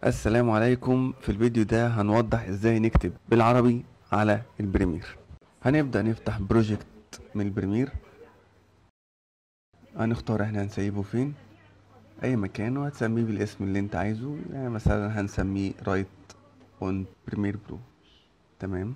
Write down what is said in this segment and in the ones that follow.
السلام عليكم في الفيديو ده هنوضح ازاي نكتب بالعربي على البريمير هنبدأ نفتح بروجكت من البريمير هنختار احنا هنسيبه فين اي مكان وهتسميه بالاسم اللي انت عايزه يعني مثلا هنسميه رايت اون بريمير برو تمام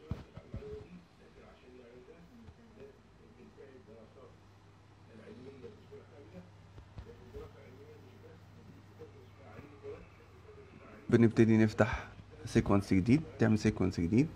بنبتدي نفتح سيكونس جديد تعمل سيكونس جديد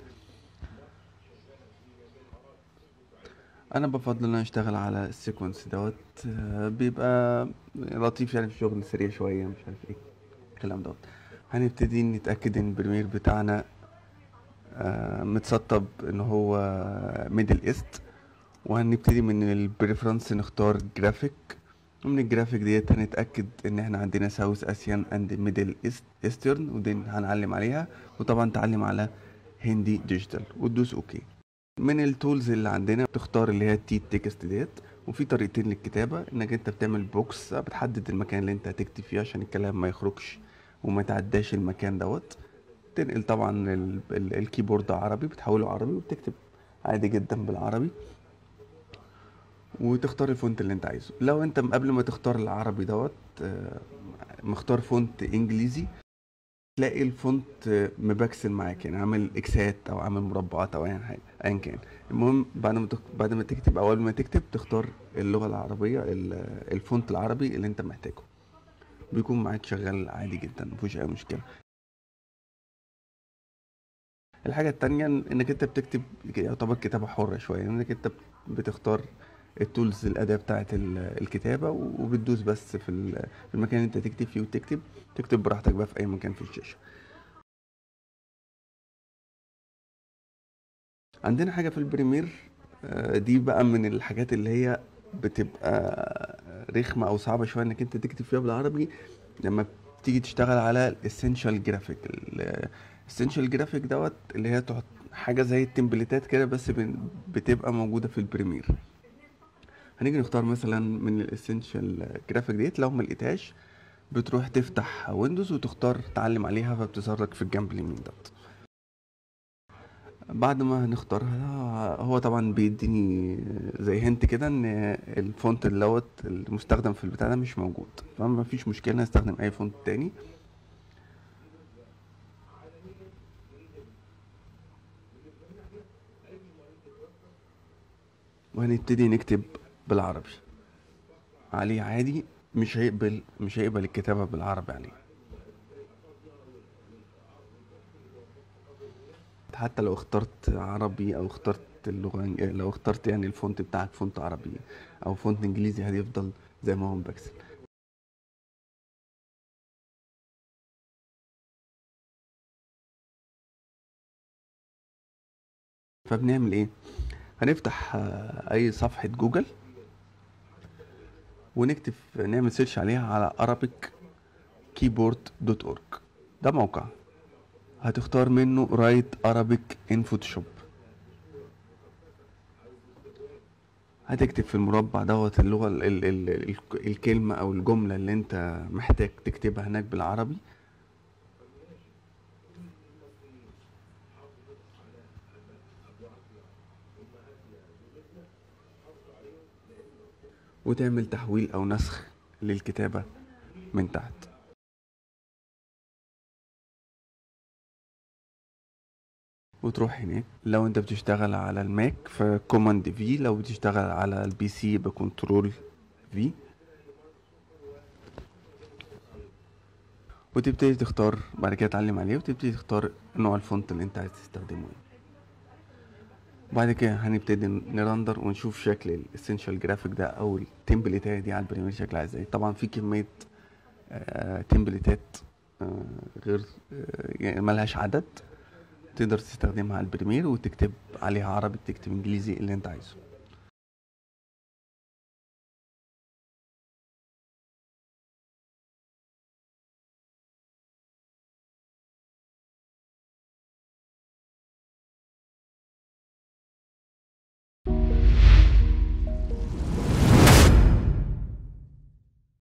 انا بفضل ان انا اشتغل على السيكونس دوت آه، بيبقى لطيف يعني في الشغل سريع شويه مش عارف ايه الكلام دوت هنبتدي نتاكد ان البريمير بتاعنا آه، متسطب ان هو ميدل ايست وهنبتدي من البريفرنس نختار جرافيك ومن الجرافيك ديت هنتأكد ان احنا عندنا ساوث اسيان اند ميدل ايسترن ودي هنعلم عليها وطبعا تعلم على هندي ديجيتال وتدوس اوكي من التولز اللي عندنا بتختار اللي هي التي تكست ديت وفي طريقتين للكتابة انك انت بتعمل بوكس بتحدد المكان اللي انت هتكتب فيه عشان الكلام ما يخرجش وما يتعداش المكان دوت تنقل طبعا ال- ال- الكيبورد عربي بتحوله عربي وبتكتب عادي جدا بالعربي وتختار الفونت اللي انت عايزه لو انت قبل ما تختار العربي دوت آه، مختار فونت انجليزي تلاقي الفونت آه، مبكسل معاك يعني عامل اكسات او عامل مربعات او اي حاجه ايا كان المهم بعد ما تخ... بعد ما تكتب او قبل ما تكتب تختار اللغه العربيه ال- الفونت العربي اللي انت محتاجه بيكون معاك شغال عادي جدا مفيش اي مشكله الحاجة التانية انك انت بتكتب يعتبر كتابة حرة شوية انك انت بتختار التولز الأداة بتاعة ال- الكتابة وبتدوس بس في ال- في المكان اللي انت تكتب فيه وتكتب تكتب براحتك بقى في أي مكان في الشاشة عندنا حاجة في البريمير آه، دي بقى من الحاجات اللي هي بتبقى رخمة أو صعبة شوية إنك أنت تكتب فيها بالعربي لما بتيجي تشتغل على الاسينشال جرافيك الاسينشال جرافيك دوت اللي هي تحط حاجة زي التمبليتات كده بس بن- بتبقى موجودة في البريمير هنيجي نختار مثلا من الاسينشال جرافيك ديت لو ما لقيتهاش بتروح تفتح ويندوز وتختار تعلم عليها فبتظهر لك في الجنب اليمين دوت بعد ما هنختارها هو طبعا بيديني زي هنت كده ان الفونت اللوت المستخدم في البتاع ده مش موجود فما فيش مشكله نستخدم اي فونت تاني وهنبتدي نكتب بالعربي عليه عادي مش هيقبل مش هيقبل الكتابه بالعربي عليه حتى لو اخترت عربي او اخترت اللغة لو اخترت يعني الفونت بتاعك فونت عربي او فونت انجليزي هيفضل زي ما هو مبكسل فبنعمل ايه هنفتح آه، اي صفحة جوجل ونكتب نعمل سيرش عليها على arabic keyboard.org ده موقع هتختار منه رايت Arabic in Photoshop هتكتب في المربع دوت اللغة ال ال ال ال الكلمة أو الجملة اللي أنت محتاج تكتبها هناك بالعربي وتعمل تحويل أو نسخ للكتابة من تحت وتروح هناك لو انت بتشتغل على الماك فكوماند في لو بتشتغل على البي سي بكنترول في وتبتدي تختار بعد كده تعلم عليه وتبتدي تختار نوع الفونت اللي انت عايز تستخدمه ايه بعد كده هنبتدي نرندر ونشوف شكل الاسينشال جرافيك ده او التمبليتات دي على البريمير شكلها ازاي طبعا في كمية آه، تمبليتات آه، غير آه، يعني ملهاش عدد تقدر تستخدمها على البريمير وتكتب عليها عربي تكتب انجليزي اللي انت عايزه